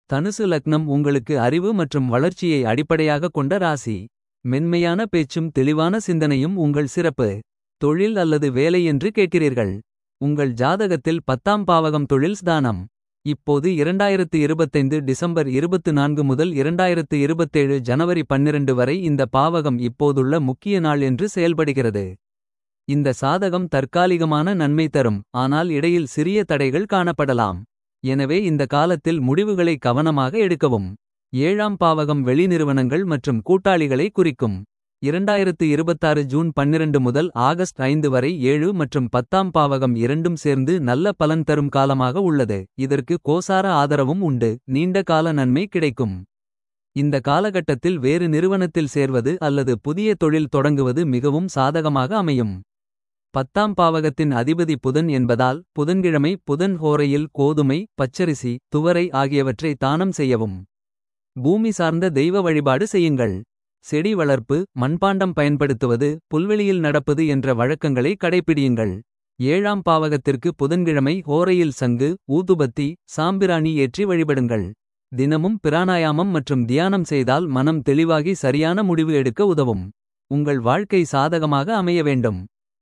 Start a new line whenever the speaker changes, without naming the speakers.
தனுசு லக்னம் உங்களுக்கு அறிவு மற்றும் வளர்ச்சியை அடிப்படையாக கொண்ட ராசி. மென்மையான பேச்சும் தெளிவான சிந்தனையும் உங்கள் சிறப்பு. தொழில் அல்லது வேலை என்று கேட்கிறீர்கள். உங்கள் ஜாதகத்தில் பத்தாம் பாவகம் தொழில் ஸ்தானம். இப்போது 2025 டிசம்பர் 24 முதல் 2027 ஜனவரி 12 வரை இந்த பாவகம் இப்போதுள்ள முக்கிய நாள் என்று செயல்படுகிறது. இந்த சாதகம் தற்காலிகமான நன்மை தரும் ஆனால் இடையில் சிறிய தடைகள் காணப்படலாம். எனவே இந்த காலத்தில் முடிவுகளை கவனமாக எடுக்கவும். ஏழாம் பாவகம் வெளிநிறுவனங்கள் மற்றும் கூட்டாளிகளை குறிக்கும். 2026 ஜூன் 12 முதல் ஆகஸ்ட் 5 வரை 7 மற்றும் பத்தாம் பாவகம் இரண்டும் சேர்ந்து நல்ல பலன் தரும் காலமாக உள்ளது. இதற்கு கோசார ஆதரவும் உண்டு நீண்ட கால நன்மை கிடைக்கும். இந்த காலகட்டத்தில் வேறு நிறுவனத்தில் சேர்வது அல்லது புதிய தொழில் தொடங்குவது மிகவும் சாதகமாக அமையும். பத்தாம் பாவகத்தின் அதிபதி புதன் என்பதால் புதன்கிழமை புதன் ஹோரையில் கோதுமை பச்சரிசி துவரை ஆகியவற்றை தானம் செய்யவும். பூமி சார்ந்த தெய்வ வழிபாடு செய்யுங்கள். செடி வளர்ப்பு மண்பாண்டம் பயன்படுத்துவது புல்வெளியில் நடப்பது என்ற வழக்கங்களை கடைப்பிடியுங்கள். ஏழாம் பாவகத்திற்கு புதன்கிழமை ஹோரையில் சங்கு ஊதுபத்தி சாம்பிராணி ஏற்றி வழிபடுங்கள். தினமும் பிராணாயாமம் மற்றும் தியானம் செய்தால் மனம் தெளிவாகி சரியான முடிவு எடுக்க உதவும். உங்கள் வாழ்க்கை சாதகமாக அமைய வேண்டும்.